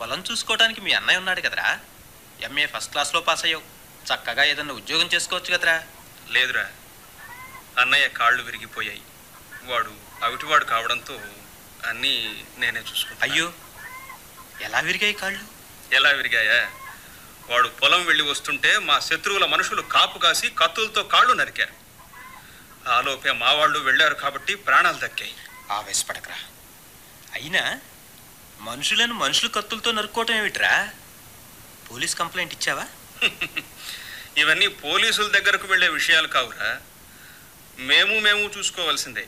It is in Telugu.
పొలం చూసుకోవడానికి మీ అన్నయ్య ఉన్నాడు కదరా ఎంఏ ఫస్ట్ క్లాస్లో పాస్ అయ్యావు చక్కగా ఏదన్నా ఉద్యోగం చేసుకోవచ్చు కదరా లేదురా అన్నయ్య కాళ్ళు విరిగిపోయాయి వాడు అవిటివాడు కావడంతో అన్నీ నేనే చూసుకుంటా అయ్యో ఎలా విరిగాయి కాళ్ళు ఎలా విరిగాయా వాడు పొలం వెళ్ళి వస్తుంటే మా శత్రువుల మనుషులు కాపు కాసి కత్తులతో కాళ్ళు నరికారు ఆలోపే మా వాళ్ళు వెళ్ళారు కాబట్టి ప్రాణాలు దక్కాయి ఆవేశపడకరా అయినా మనుషులను మనుషులు కత్తులతో నరుక్కోవటం ఏమిట్రా పోలీస్ కంప్లైంట్ ఇచ్చావా ఇవన్నీ పోలీసుల దగ్గరకు వెళ్ళే విషయాలు కావురా మేము మేము చూసుకోవాల్సిందే